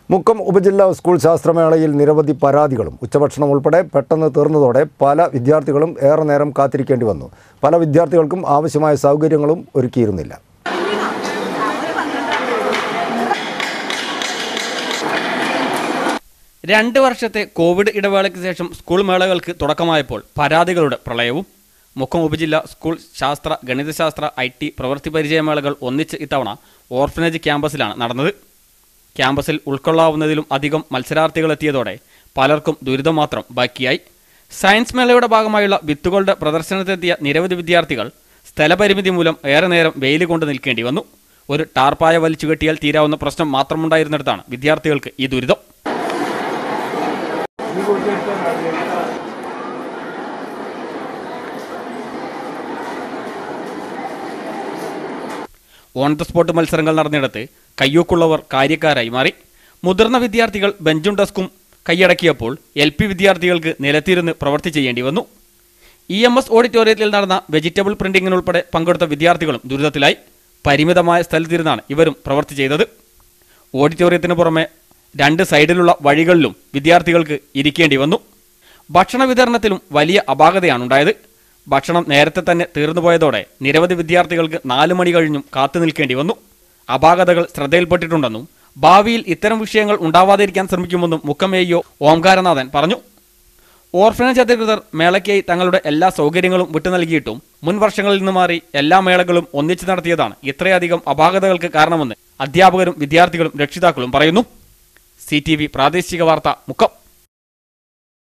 മുക്കം ഉപജില്ലാ സ്കൂൾ ശാസ്ത്രമേളയിൽ നിരവധി പരാതികളും ഉച്ചഭക്ഷണം ഉൾപ്പെടെ പെട്ടെന്ന് തീർന്നതോടെ പല വിദ്യാർത്ഥികളും ഏറെ നേരം കാത്തിരിക്കേണ്ടി വന്നു പല വിദ്യാർത്ഥികൾക്കും ആവശ്യമായ സൗകര്യങ്ങളും ഒരുക്കിയിരുന്നില്ല രണ്ട് വർഷത്തെ കോവിഡ് ഇടവേളയ്ക്ക് ശേഷം സ്കൂൾ മേളകൾക്ക് തുടക്കമായപ്പോൾ പരാതികളുടെ പ്രളയവും മുക്കം ഉപജില്ല സ്കൂൾ ശാസ്ത്ര ഗണിതശാസ്ത്ര ഐ ടി പ്രവൃത്തി പരിചയമേളകൾ ഒന്നിച്ച് ഇത്തവണ ഓർഫനേജ് ക്യാമ്പസിലാണ് നടന്നത് ക്യാമ്പസിൽ ഉൾക്കൊള്ളാവുന്നതിലും അധികം മത്സരാർത്ഥികൾ എത്തിയതോടെ പലർക്കും ദുരിതം മാത്രം ബാക്കിയായി സയൻസ് മേളയുടെ ഭാഗമായുള്ള വിത്തുകളുടെ പ്രദർശനത്തിനെത്തിയ നിരവധി വിദ്യാർത്ഥികൾ സ്ഥലപരിമിതി മൂലം ഏറെ നേരം വെയിൽ കൊണ്ട് നിൽക്കേണ്ടി വന്നു ഒരു ടാർപ്പായ വലിച്ചു കെട്ടിയാൽ തീരാവുന്ന പ്രശ്നം മാത്രമുണ്ടായിരുന്നിടത്താണ് വിദ്യാർത്ഥികൾക്ക് ഈ ദുരിതം ഓൺ ദ സ്പോട്ട് മത്സരങ്ങൾ നടന്നിടത്ത് കയ്യൂക്കുള്ളവർ കാര്യക്കാരായി മാറി മുതിർന്ന വിദ്യാർത്ഥികൾ ബെഞ്ചും ഡെസ്കും കൈയടക്കിയപ്പോൾ എൽ പി വിദ്യാർത്ഥികൾക്ക് നിലത്തിരുന്ന് പ്രവൃത്തി ചെയ്യേണ്ടി വന്നു ഇ എം എസ് ഓഡിറ്റോറിയത്തിൽ നടന്ന വെജിറ്റബിൾ പ്രിന്റിങ്ങിനുൾപ്പെടെ പങ്കെടുത്ത വിദ്യാർത്ഥികളും ദുരിതത്തിലായി പരിമിതമായ സ്ഥലത്തിരുന്നാണ് ഇവരും പ്രവൃത്തി ചെയ്തത് ഓഡിറ്റോറിയത്തിന് പുറമെ രണ്ട് സൈഡിലുള്ള വഴികളിലും വിദ്യാർത്ഥികൾക്ക് ഇരിക്കേണ്ടി വന്നു ഭക്ഷണ വിതരണത്തിലും വലിയ അപാകതയാണുണ്ടായത് ഭക്ഷണം നേരത്തെ തന്നെ തീർന്നുപോയതോടെ നിരവധി വിദ്യാർത്ഥികൾക്ക് നാല് മണി കഴിഞ്ഞും കാത്തു നിൽക്കേണ്ടി വന്നു അപാകതകൾ ശ്രദ്ധയിൽപ്പെട്ടിട്ടുണ്ടെന്നും ഭാവിയിൽ ഇത്തരം വിഷയങ്ങൾ ഉണ്ടാവാതിരിക്കാൻ ശ്രമിക്കുമെന്നും മുഖമേയോ ഓംകാരനാഥൻ പറഞ്ഞു ഓർഫനേജ് അധികൃതർ മേളയ്ക്കായി തങ്ങളുടെ എല്ലാ സൗകര്യങ്ങളും വിട്ടു നൽകിയിട്ടും മുൻ വർഷങ്ങളിൽ നിന്ന് മാറി എല്ലാ മേളകളും ഒന്നിച്ചു നടത്തിയതാണ് ഇത്രയധികം അപാകതകൾക്ക് കാരണമെന്ന് അധ്യാപകരും വിദ്യാർത്ഥികളും രക്ഷിതാക്കളും പറയുന്നു സി പ്രാദേശിക വാർത്ത മുക്കം